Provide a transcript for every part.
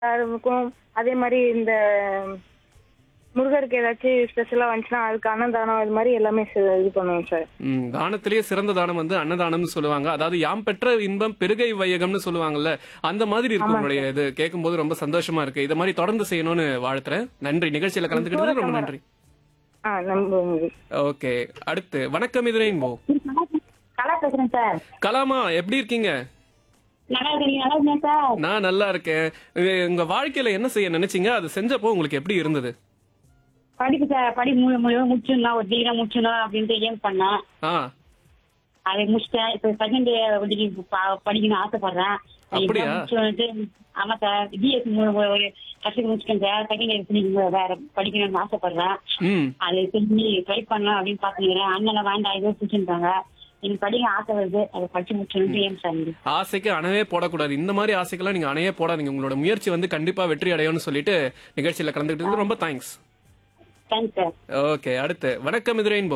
இருக்கும் அதே மாதிரி இந்த முருகருக்கு ஏதாச்சும் ஸ்பெஷலா வந்துச்சுன்னா அதுக்கு அன்னதானம் இது மாதிரி எல்லாமே செ- இது பண்ணுவோம் சார் ம், தானத்திலேயே சிறந்த தானம் வந்து அன்னதானம்னு சொல்லுவாங்க அதாவது யாம் பெற்ற இன்பம் பெருகை வையகம்னு சொல்லுவாங்கல்ல அந்த மாதிரி இருக்கு உங்களுடைய இது கேட்கும்போது ரொம்ப சந்தோஷமா இருக்கு இத மாதிரி தொடர்ந்து செய்யணும்னு வாழ்த்துறேன் நன்றி நிகழ்ச்சியில கலந்துக்கிட்டது ரொம்ப நன்றி ஆ நம்ம ஓகே அடுத்து வணக்கம் இது ரெயின்போ கலா பேசுறேன் சார் கலாமா எப்படி இருக்கீங்க நல்லா இருக்கீங்க நல்லா இருக்கேன் சார் நான் நல்லா இருக்கேன் இது உங்க வாழ்க்கையில என்ன செய்ய நினைச்சீங்க அது செஞ்சப்போ உங்களுக்கு எப்படி இருந்தது படிப்பு சார் படி மு மு- முடிச்சிடணும் ஒரு டிகிரி முடிச்சிடணும் அப்படின்ட்டு ஏம் பண்ணேன் ஆ அதை முடிச்சிட்டேன் இப்ப செகண்ட் டிகிரி படிக்கணும்னு ஆசைப்படுறேன் அப்படியா? exam முடிச்சு வந்துட்டு ஆமா சார் பிஎஸ் ஒரு கஷ்டம் முடிச்சிட்டேன் சார் செகண்ட் இயர் வேற படிக்கணும்னு ஆசைப்படுறேன் ம் அதை திரும்பி ட்ரை பண்ணலாம் அப்படின்னு பாத்துக்கிறேன் அண்ணனை வேண்டாம் ஏதோ பிடிச்சிருந்தாங்க எனக்கு படிக்க ஆசை வருது அதை படிச்சு முடிச்சிடணும் ஏம் சார் ஆசைக்கு அணையே போடக்கூடாது இந்த மாதிரி ஆசைக்கெல்லாம் நீங்க அணையே போடாதீங்க உங்களோட முயற்சி வந்து கண்டிப்பா வெற்றி அடையும்னு சொல்லிட்டு நிகழ்ச்சியில கலந்துக்கிட்டது ரொம்ப தேங்க்ஸ் தேங்க்ஸ் சார் ஓகே அடுத்து வணக்கம் இது ரெயின்போ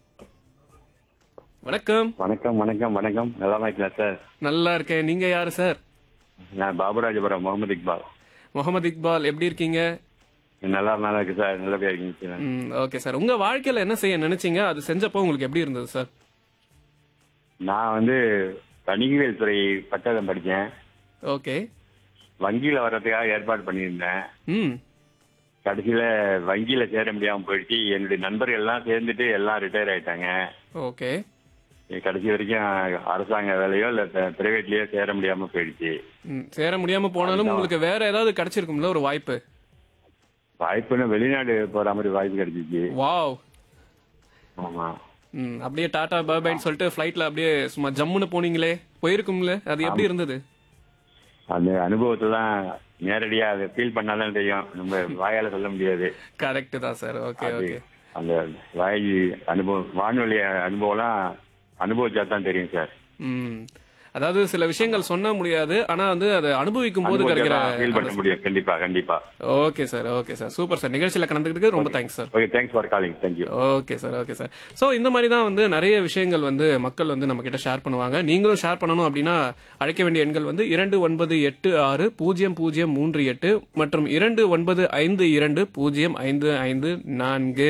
வணக்கம் வணக்கம் வணக்கம் வணக்கம் நல்லா இருக்கலாம் சார் நல்லா இருக்கேன் நீங்க யாரு சார் நான் பாபுராஜபுரம் முகமது இக்பால் முகமது இக்பால் எப்படி இருக்கீங்க நல்லா நல்லா இருக்கு சார் நல்லபடியா இருக்கீங்க சார் ம் ஓகே சார் உங்க வாழ்க்கையில என்ன செய்ய நினைச்சீங்க அது செஞ்சப்போ உங்களுக்கு எப்படி இருந்தது சார் நான் வந்து வணிகவியல் துறை பட்டதம் படித்தேன் ஓகே வங்கியில வர்றதுக்காக ஏற்பாடு பண்ணியிருந்தேன் ம் கடைசியில வங்கியில சேர முடியாம போயிடுச்சு என்னுடைய நண்பர்கள் எல்லாம் சேர்ந்துட்டு எல்லாம் ரிட்டையர் ஆயிட்டாங்க ஓகே கடைசி வரைக்கும் அரசாங்க வேலையோ இல்ல பிரைவேட்லயோ சேர முடியாம போயிடுச்சு ம் சேர முடியாம போனாலும் உங்களுக்கு வேற ஏதாவது கிடைச்சிருக்கும்ல ஒரு வாய்ப்பு வாய்ப்புன்னு வெளிநாடு போற மாதிரி வாய்ப்பு கிடைச்சிச்சு வாவ் ஆமா ம் அப்படியே டாடா பாபாய்னு சொல்லிட்டு ஃப்ளைட்ல அப்படியே சும்மா ஜம்முன்னு போனீங்களே போயிருக்கும்ல அது எப்படி இருந்தது அந்த அனுபவத்தை தான் நேரடியா அதை ஃபீல் பண்ணாதான் தெரியும் நம்ம வாயால சொல்ல முடியாது கரெக்ட் தான் சார் ஓகே அது ஓகே அந்த வாய் அனுபவம் வானொலி அனுபவம்லாம் அனுபவிச்சா தான் தெரியும் சார் ம் அதாவது சில விஷயங்கள் சொன்ன முடியாது ஆனா வந்து அதை அனுபவிக்கும் போது கிடைக்கிற ஃபீல் பண்ண முடியும் கண்டிப்பா கண்டிப்பா okay sir okay sir super sir நிகழ்ச்சியில கலந்துக்கிட்டதுக்கு ரொம்ப thanks sir okay thanks for calling thank you okay sir okay sir so இந்த மாதிரி தான் வந்து நிறைய விஷயங்கள் வந்து மக்கள் வந்து நம்ம கிட்ட ஷேர் பண்ணுவாங்க நீங்களும் ஷேர் பண்ணணும் அப்படின்னா அழைக்க வேண்டிய எண்கள் வந்து இரண்டு ஒன்பது எட்டு ஆறு பூஜ்ஜியம் பூஜ்ஜியம் மூன்று எட்டு மற்றும் இரண்டு ஒன்பது ஐந்து இரண்டு பூஜ்ஜியம் ஐந்து ஐந்து நான்கு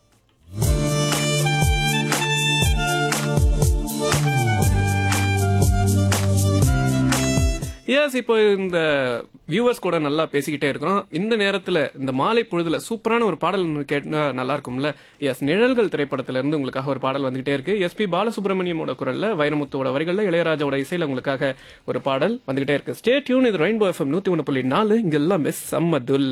எஸ் இப்போ இந்த வியூவர்ஸ் கூட நல்லா பேசிக்கிட்டே இருக்கிறோம் இந்த நேரத்துல இந்த மாலை பொழுதுல சூப்பரான ஒரு பாடல் ஒண்ணு கேட்டா நல்லா இருக்கும்ல எஸ் நிழல்கள் திரைப்படத்துல இருந்து உங்களுக்காக ஒரு பாடல் வந்துகிட்டே இருக்கு எஸ்பி பாலசுப்ரமணியமோட குரல்ல வைரமுத்துவோட வரிகள்ல இளையராஜாவோட இசையில உங்களுக்காக ஒரு பாடல் வந்துகிட்டே இருக்கு ஸ்டே டியூன் இது ரெயின்போ எஃப்எம் நூத்தி ஒன்று புள்ளி நாலு இங்க எல்லாம் மிஸ் சம்மதுல்